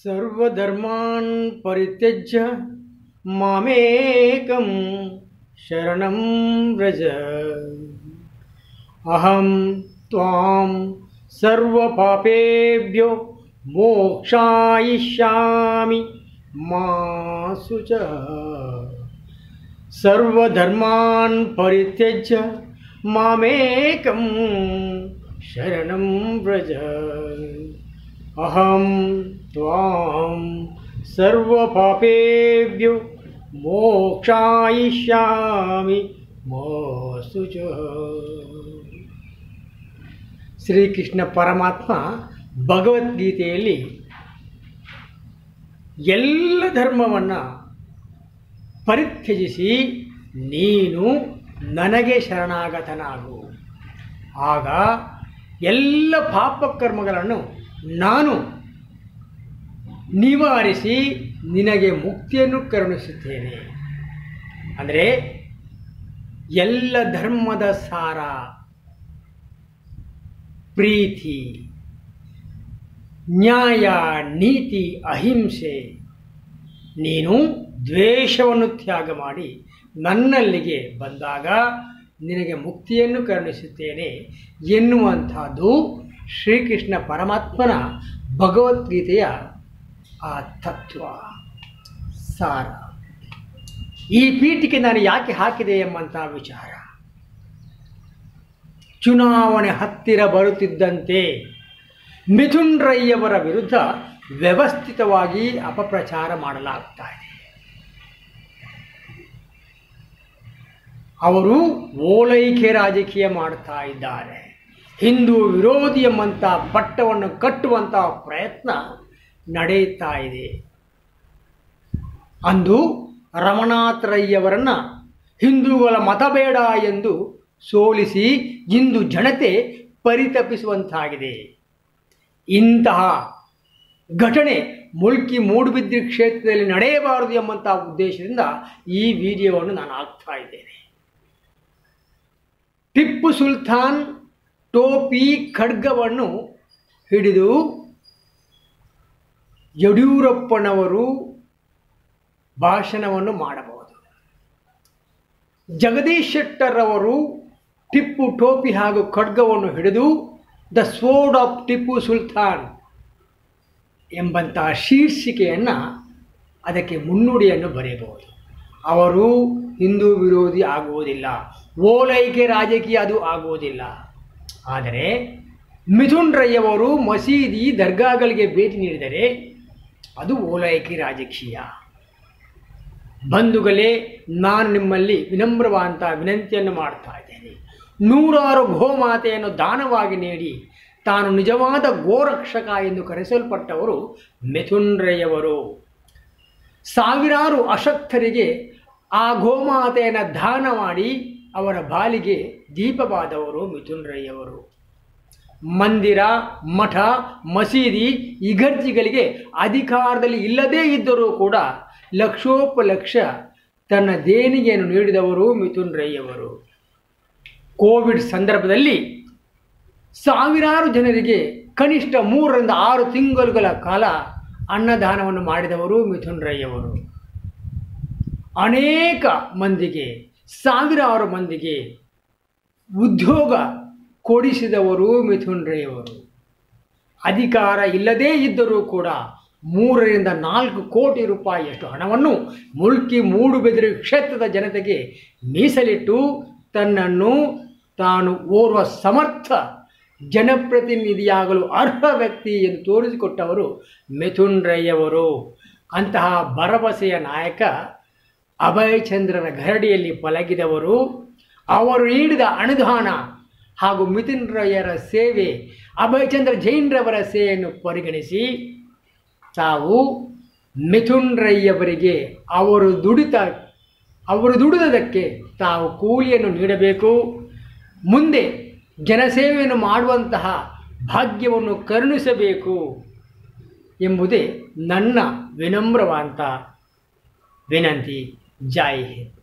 ಸರ್ವಧರ್ಮಾನ್ ಪರಿತ್ಯಜ್ಯ ಮಾಮೇಕಂ ಶರಣಂ ವ್ರಜ ಅಹಂ ತ್ವಾಂ ಸರ್ವಪಾಪೇಭ್ಯೋ ಮೋಕ್ಷಾಯಿಷ್ಯಾಮಿ ಮಾ ಶುಚ ಸರ್ವಧರ್ಮಾನ್ ಪರಿತ್ಯಜ್ಯ ಮಾಮೇಕಂ ಶರಣಂ ವ್ರಜ ಅಹಂ ತ್ವಾಂ ಸರ್ವಪಾಪೇಭ್ಯೋ ಮೋಕ್ಷಾಯಿಷ್ಯಾಮಿ ಮೋಸ್ತು ಚ ಶ್ರೀಕೃಷ್ಣ ಪರಮಾತ್ಮ ಭಗವದ್ಗೀತೆಯಲ್ಲಿ ಎಲ್ಲ ಧರ್ಮವನ್ನು ಪರಿತ್ಯಜಿಸಿ ನೀನು ನನಗೆ ಶರಣಾಗತನಾಗು ಆಗ ಎಲ್ಲ ಪಾಪಕರ್ಮಗಳನ್ನು ನಾನು ನಿವಾರಿಸಿ ನಿನಗೆ ಮುಕ್ತಿಯನ್ನು ಕರುಣಿಸುತ್ತೇನೆ ಅಂದರೆ ಎಲ್ಲ ಧರ್ಮದ ಸಾರ ಪ್ರೀತಿ ನ್ಯಾಯ ನೀತಿ ಅಹಿಂಸೆ ನೀನು ದ್ವೇಷವನ್ನು ತ್ಯಾಗ ಮಾಡಿ ನನ್ನಲ್ಲಿಗೆ ಬಂದಾಗ ನಿನಗೆ ಮುಕ್ತಿಯನ್ನು ಕರುಣಿಸುತ್ತೇನೆ ಎನ್ನುವಂಥದ್ದು ಶ್ರೀಕೃಷ್ಣ ಪರಮಾತ್ಮನ ಭಗವದ್ಗೀತೆಯ ಆ ತತ್ವ ಸಾರ ಈ ಪೀಠಿಕೆ ನಾನು ಯಾಕೆ ಹಾಕಿದೆ ಎಂಬಂಥ ವಿಚಾರ ಚುನಾವಣೆ ಹತ್ತಿರ ಬರುತ್ತಿದ್ದಂತೆ ಮಿಥುನ್ ರೈಯವರ ವಿರುದ್ಧ ವ್ಯವಸ್ಥಿತವಾಗಿ ಅಪಪ್ರಚಾರ ಮಾಡಲಾಗ್ತಾ ಇದೆ ಅವರು ಓಲೈಕೆ ರಾಜಕೀಯ ಮಾಡ್ತಾ ಇದ್ದಾರೆ ಹಿಂದೂ ವಿರೋಧಿ ಎಂಬಂಥ ಪಟ್ಟವನ್ನು ಕಟ್ಟುವಂಥ ಪ್ರಯತ್ನ ನಡೆಯುತ್ತಾ ಇದೆ ಅಂದು ರಮನಾಥ್ ರೈಯವರನ್ನು ಹಿಂದೂಗಳ ಮತ ಬೇಡ ಎಂದು ಸೋಲಿಸಿ ಇಂದು ಜನತೆ ಪರಿತಪಿಸುವಂತಾಗಿದೆ ಇಂತಹ ಘಟನೆ ಮುಲ್ಕಿ ಮೂಡುಬಿದ್ರಿ ಕ್ಷೇತ್ರದಲ್ಲಿ ನಡೆಯಬಾರದು ಎಂಬಂಥ ಉದ್ದೇಶದಿಂದ ಈ ವಿಡಿಯೋವನ್ನು ನಾನು ಹಾಕ್ತಾ ಇದ್ದೇನೆ ಟಿಪ್ಪು ಸುಲ್ತಾನ್ ಟೋಪಿ ಖಡ್ಗವನ್ನು ಹಿಡಿದು ಯಡಿಯೂರಪ್ಪನವರು ಭಾಷಣವನ್ನು ಮಾಡಬಹುದು ಜಗದೀಶ್ ಶೆಟ್ಟರ್ ಅವರು ಟಿಪ್ಪು ಟೋಪಿ ಹಾಗೂ ಖಡ್ಗವನ್ನು ಹಿಡಿದು the sword of Tipu Sultan ಎಂಬಂತಹ ಶೀರ್ಷಿಕೆಯನ್ನು ಅದಕ್ಕೆ ಮುನ್ನುಡಿಯನ್ನು ಬರೆಯಬಹುದು ಅವರು ಹಿಂದೂ ವಿರೋಧಿ ಆಗುವುದಿಲ್ಲ ಓಲೈಕೆ ರಾಜಕೀಯ ಅದು ಆಗುವುದಿಲ್ಲ ಆದರೆ ಮಿಥುನ್ ರೈಯವರು ಮಸೀದಿ ದರ್ಗಾಗಳಿಗೆ ಭೇಟಿ ನೀಡಿದರೆ ಅದು ಓಲೈಕೆ ರಾಜಕೀಯ ಬಂಧುಗಳೇ ನಾನು ನಿಮ್ಮಲ್ಲಿ ವಿನಮ್ರವಾದಂಥ ವಿನಂತಿಯನ್ನು ಮಾಡ್ತಾ ಇದ್ದೇನೆ ನೂರಾರು ಗೋಮಾತೆಯನ್ನು ದಾನವಾಗಿ ನೀಡಿ ತಾನು ನಿಜವಾದ ಗೋರಕ್ಷಕ ಎಂದು ಕರೆಸಲ್ಪಟ್ಟವರು ಮಿಥುನ್ ರೈಯವರು ಸಾವಿರಾರು ಅಶಕ್ತರಿಗೆ ಆ ಗೋಮಾತೆಯನ್ನು ದಾನ ಮಾಡಿ ಅವರ ಬಾಲಿಗೆ ದೀಪವಾದವರು ಮಿಥುನ್ ರೈಯವರು ಮಂದಿರ ಮಠ ಮಸೀದಿ ಇಗರ್ಜಿಗಳಿಗೆ ಅಧಿಕಾರದಲ್ಲಿ ಇಲ್ಲದೇ ಇದ್ದರೂ ಕೂಡ ಲಕ್ಷೋಪಲಕ್ಷ ತನ್ನ ದೇಣಿಗೆಯನ್ನು ನೀಡಿದವರು ಮಿಥುನ್ ರೈಯವರು ಕೋವಿಡ್ ಸಂದರ್ಭದಲ್ಲಿ ಸಾವಿರಾರು ಜನರಿಗೆ ಕನಿಷ್ಠ ಮೂರರಿಂದ ಆರು ತಿಂಗಳುಗಳ ಕಾಲ ಅನ್ನದಾನವನ್ನು ಮಾಡಿದವರು ಮಿಥುನ್ ರೈಯವರು ಅನೇಕ ಮಂದಿಗೆ ಸಾವಿರಾರು ಮಂದಿಗೆ ಉದ್ಯೋಗ ಕೊಡಿಸಿದವರು ಮಿಥುನ್ ರೈಯವರು ಅಧಿಕಾರ ಇಲ್ಲದೇ ಇದ್ದರೂ ಕೂಡ ಮೂರರಿಂದ ನಾಲ್ಕು ಕೋಟಿ ರೂಪಾಯಿಯಷ್ಟು ಹಣವನ್ನು ಮುಲ್ಕಿ ಮೂಡುಬೆದಿರು ಕ್ಷೇತ್ರದ ಜನತೆಗೆ ಮೀಸಲಿಟ್ಟು ತನ್ನನ್ನು ತಾನು ಓರ್ವ ಸಮರ್ಥ ಜನಪ್ರತಿನಿಧಿಯಾಗಲು ಅರ್ಹ ವ್ಯಕ್ತಿ ಎಂದು ತೋರಿಸಿಕೊಟ್ಟವರು ಮಿಥುನ್ ರೈಯವರು ಅಂತಹ ಭರವಸೆಯ ನಾಯಕ ಅಭಯಚಂದ್ರನ ಗರಡಿಯಲ್ಲಿ ಪಲಗಿದವರು ಅವರು ನೀಡಿದ ಅನುದಾನ ಹಾಗೂ ಮಿಥುನ್ ರೈಯರ ಸೇವೆ ಅಭಯಚಂದ್ರ ಜೈನ್ರವರ ಸೇವೆಯನ್ನು ಪರಿಗಣಿಸಿ ತಾವು ಮಿಥುನ್ ರೈಯವರಿಗೆ ಅವರು ದುಡಿತ ಅವರು ದುಡಿದದಕ್ಕೆ ತಾವು ಕೂಲಿಯನ್ನು ನೀಡಬೇಕು ಮುಂದೆ ಜನಸೇವೆಯನ್ನು ಮಾಡುವಂತಹ ಭಾಗ್ಯವನ್ನು ಕರುಣಿಸಬೇಕು ಎಂಬುದೇ ನನ್ನ ವಿನಮ್ರವಾದಂಥ ವಿನಂತಿ ಜೈ ಹಿಂದ್